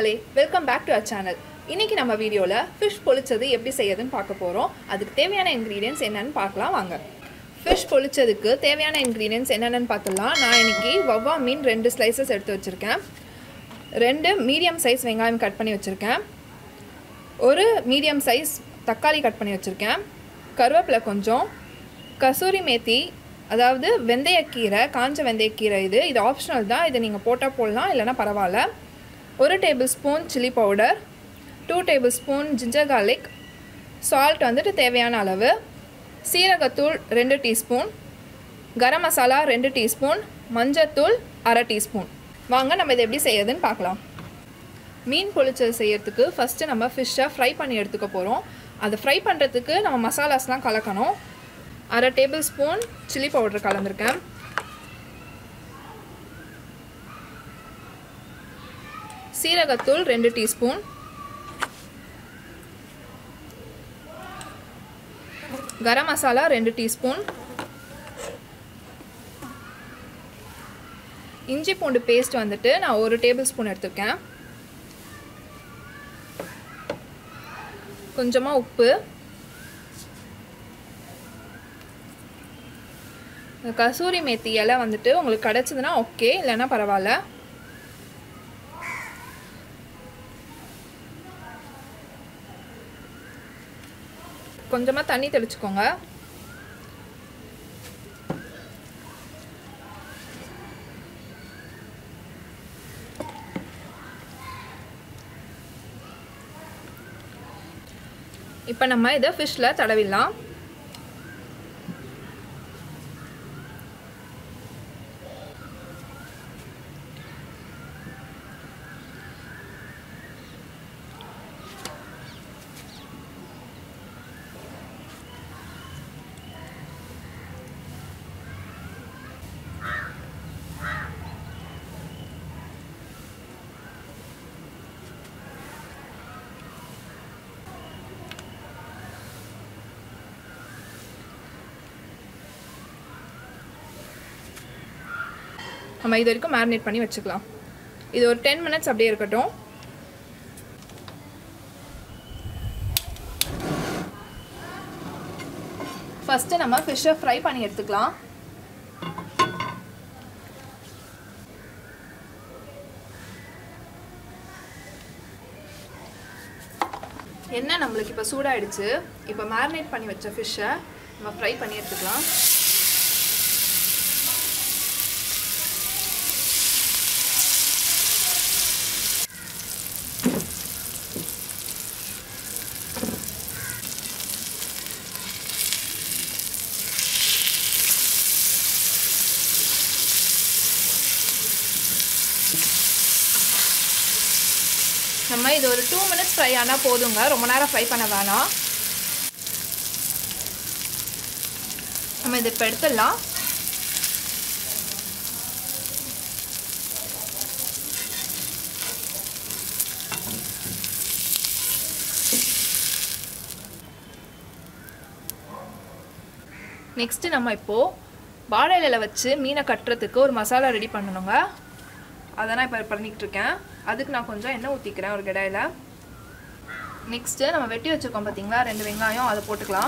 மக்களே welcome back to our channel இன்னைக்கு நம்ம வீடியோவில் ஃபிஷ் பொளிச்சது எப்படி செய்யறதுன்னு பார்க்க போகிறோம் அதுக்கு தேவையான இன்க்ரீடியன்ஸ் என்னன்னு பார்க்கலாம் வாங்க ஃபிஷ் பொளிச்சதுக்கு தேவையான இன்க்ரீடியன்ஸ் என்னென்னு பார்த்துலாம் நான் இன்னைக்கு வவ்வா மீன் ரெண்டு ஸ்லைசஸ் எடுத்து வச்சுருக்கேன் ரெண்டு மீடியம் சைஸ் வெங்காயம் கட் பண்ணி வச்சுருக்கேன் ஒரு மீடியம் சைஸ் தக்காளி கட் பண்ணி வச்சுருக்கேன் கருவேப்பிலை கொஞ்சம் கசூரி மேத்தி அதாவது வெந்தயக்கீரை காஞ்ச வெந்தயக்கீரை இது இது ஆப்ஷனல் தான் இதை நீங்கள் போட்டால் போடலாம் இல்லைன்னா பரவாயில்ல ஒரு table spoon chilli powder two table spoon ginger garlic salt வந்துட்டு தேவையான அளவு சீரகத்தூள் ரெண்டு டீஸ்பூன் கரம் மசாலா ரெண்டு டீஸ்பூன் மஞ்சத்தூள் அரை டீஸ்பூன் வாங்க நம்ம இதை எப்படி செய்யறதுன்னு பார்க்கலாம் மீன் பொளிச்சது செய்யறதுக்கு ஃபஸ்ட்டு நம்ம ஃபிஷ்ஷை ஃப்ரை பண்ணி எடுத்துக்க போகிறோம் அதை ஃப்ரை பண்ணுறதுக்கு நம்ம மசாலாஸ்லாம் கலக்கணும் அரை டேபிள் ஸ்பூன் சில்லி பவுடர் கலந்துருக்கேன் சீரகத்தூள் ரெண்டு டீஸ்பூன் கரம் மசாலா ரெண்டு டீஸ்பூன் இஞ்சி பூண்டு பேஸ்ட் வந்துட்டு நான் ஒரு டேபிள் ஸ்பூன் எடுத்துருக்கேன் கொஞ்சமாக உப்பு கசூரி மேத்தி இலை வந்துட்டு உங்களுக்கு கிடச்சிதுன்னா ஓகே இல்லைன்னா பரவாயில்ல கொஞ்சமாக தண்ணி தெளிச்சுக்கோங்க இப்போ நம்ம இதை ஃபிஷ்ஷில் தடவிடலாம் நம்ம இது வரைக்கும் மேரினேட் பண்ணி வச்சுக்கலாம் இது ஒரு டென் மினிட்ஸ் அப்படியே இருக்கட்டும் ஃபஸ்ட்டு நம்ம ஃபிஷ்ஷை ஃப்ரை பண்ணி எடுத்துக்கலாம் எண்ணெய் நம்மளுக்கு இப்போ சூடாயிடுச்சு இப்போ மேரினேட் பண்ணி வச்ச ஃபிஷ்ஷை நம்ம ஃப்ரை பண்ணி எடுத்துக்கலாம் நம்ம இது ஒரு டூ மினிட்ஸ் ஃப்ரை ஆனால் போதுங்க ரொம்ப நேரம் ஃப்ரை பண்ண வேணாம் நம்ம இது இப்போ எடுத்துடலாம் நெக்ஸ்ட்டு நம்ம இப்போது வாழை இலையில் வச்சு மீனை கட்டுறதுக்கு ஒரு மசாலா ரெடி பண்ணணுங்க அதை நான் இப்போ பண்ணிக்கிட்டு இருக்கேன் அதுக்கு நான் கொஞ்சம் எண்ணெய் ஊற்றிக்கிறேன் ஒரு கடாயில் நெக்ஸ்ட்டு நம்ம வெட்டி வச்சுருக்கோம் பார்த்தீங்களா ரெண்டு வெங்காயம் அதை போட்டுக்கலாம்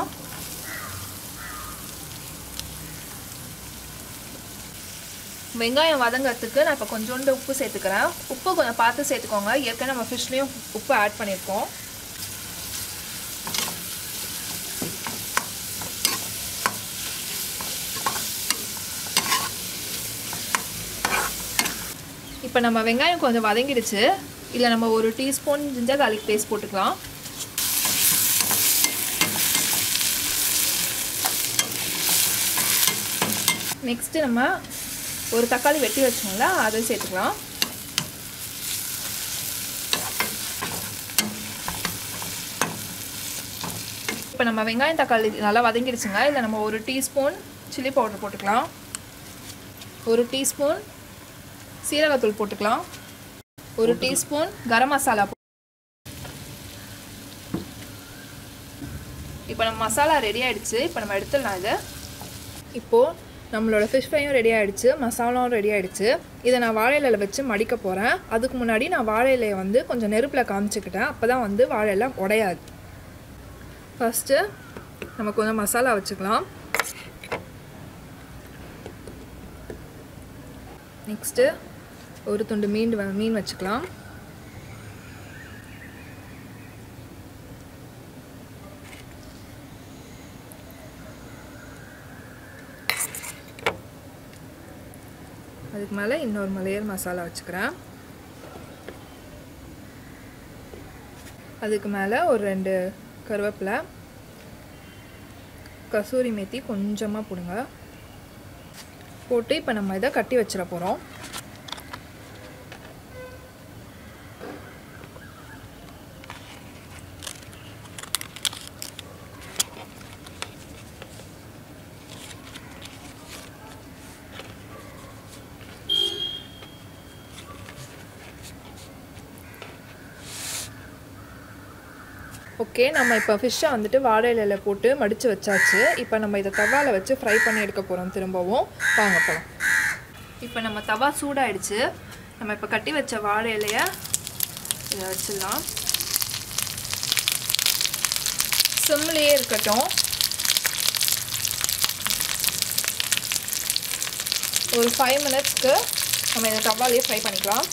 வெங்காயம் வதங்கிறதுக்கு நான் இப்போ கொஞ்சோண்டு உப்பு சேர்த்துக்கிறேன் உப்பு கொஞ்சம் பார்த்து சேர்த்துக்கோங்க ஏற்கனவே நம்ம ஃபிஷ்லேயும் உப்பு ஆட் பண்ணியிருக்கோம் இப்போ நம்ம வெங்காயம் கொஞ்சம் வதங்கிடுச்சு இல்லை நம்ம ஒரு டீஸ்பூன் ஜிஞ்சர் கார்லிக் பேஸ்ட் போட்டுக்கலாம் நெக்ஸ்ட்டு நம்ம ஒரு தக்காளி வெட்டி வச்சோம்ல அதை சேர்த்துக்கலாம் இப்போ நம்ம வெங்காயம் தக்காளி நல்லா வதங்கிடுச்சுங்க இல்லை நம்ம ஒரு டீஸ்பூன் சில்லி பவுடர் போட்டுக்கலாம் ஒரு டீஸ்பூன் சீரகத்தூள் போட்டுக்கலாம் ஒரு டீஸ்பூன் கரம் மசாலா இப்போ நம்ம மசாலா ரெடி ஆகிடுச்சு இப்போ நம்ம எடுத்துடலாம் இதை இப்போது நம்மளோட ஃபிஷ் ஃப்ரையும் ரெடி ஆகிடுச்சு மசாலாவும் ரெடி ஆகிடுச்சு இதை நான் வாழை இலையில வச்சு மடிக்க போகிறேன் அதுக்கு முன்னாடி நான் வாழை இலையை வந்து கொஞ்சம் நெருப்பில் காமிச்சிக்கிட்டேன் அப்போ தான் வந்து வாழை இலை உடையாது ஃபஸ்ட்டு நம்ம கொஞ்சம் மசாலா வச்சுக்கலாம் நெக்ஸ்ட்டு ஒரு துண்டு மீன் வ- மீன் வச்சுக்கலாம் அதுக்கு மேலே இன்னொரு மலையர் மசாலா வச்சுக்கிறேன் அதுக்கு மேலே ஒரு ரெண்டு கருவேப்பிலை கசூரி மேத்தி கொஞ்சமாக போடுங்க போட்டு இப்போ நம்ம இதை கட்டி வச்சிட போகிறோம் ஓகே நம்ம இப்போ ஃபிஷ்ஷை வந்துட்டு வாழை இலையில போட்டு மடித்து வச்சாச்சு இப்போ நம்ம இதை தவாவில் வச்சு ஃப்ரை பண்ணி எடுக்க போகிறோம் திரும்பவும் வாங்க போகலாம் இப்போ நம்ம தவா சூடாயிடுச்சு நம்ம இப்போ கட்டி வச்ச வாழை இலைய இதை வச்சிடலாம் சிம்லேயே இருக்கட்டும் ஒரு ஃபைவ் மினிட்ஸ்க்கு நம்ம இதை தவாலேயே ஃப்ரை பண்ணிக்கலாம்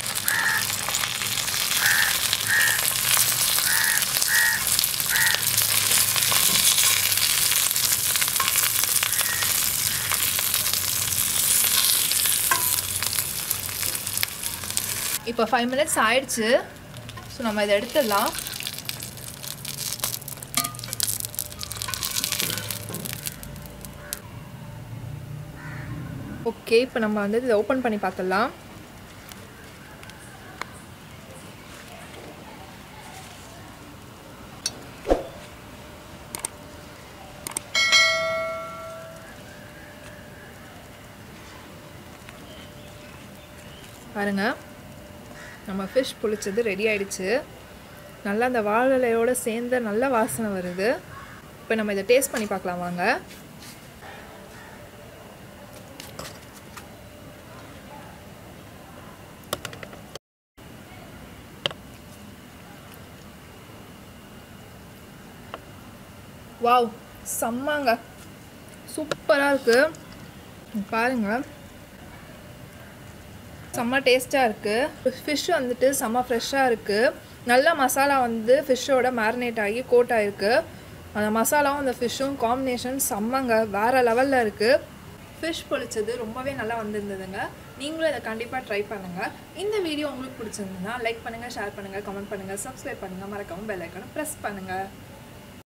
இப்போ ஃபைவ் மினிட்ஸ் ஆயிடுச்சு ஸோ நம்ம இதை எடுத்துடலாம் ஓகே இப்போ நம்ம வந்து இதை ஓப்பன் பண்ணி பார்த்துடலாம் பாருங்க நம்ம ஃபிஷ் புளிச்சது ரெடி ஆயிடுச்சு நல்லா அந்த வாழலையோட சேர்ந்த நல்ல வாசனை வருது இப்போ நம்ம இதை டேஸ்ட் பண்ணி பார்க்கலாம் வாங்க வாவ் செம்மங்க சூப்பராக இருக்குது பாருங்கள் செம்ம டேஸ்ட்டாக இருக்குது ஃபிஷ் வந்துட்டு செம்ம ஃப்ரெஷ்ஷாக இருக்குது நல்ல மசாலா வந்து ஃபிஷ்ஷோட மேரினேட் ஆகி கோட் ஆகிருக்கு அந்த மசாலாவும் அந்த ஃபிஷ்ஷும் காம்பினேஷன் செம்மங்க வேறு லெவலில் இருக்குது ஃபிஷ் பொளிச்சது ரொம்பவே நல்லா வந்திருந்ததுங்க நீங்களும் இதை கண்டிப்பாக ட்ரை பண்ணுங்கள் இந்த வீடியோ உங்களுக்கு பிடிச்சிருந்ததுன்னா லைக் பண்ணுங்கள் ஷேர் பண்ணுங்கள் கமெண்ட் பண்ணுங்கள் சப்ஸ்கிரைப் பண்ணுங்கள் மறக்காமல் பெல் ஐக்கானை ப்ரெஸ் பண்ணுங்கள்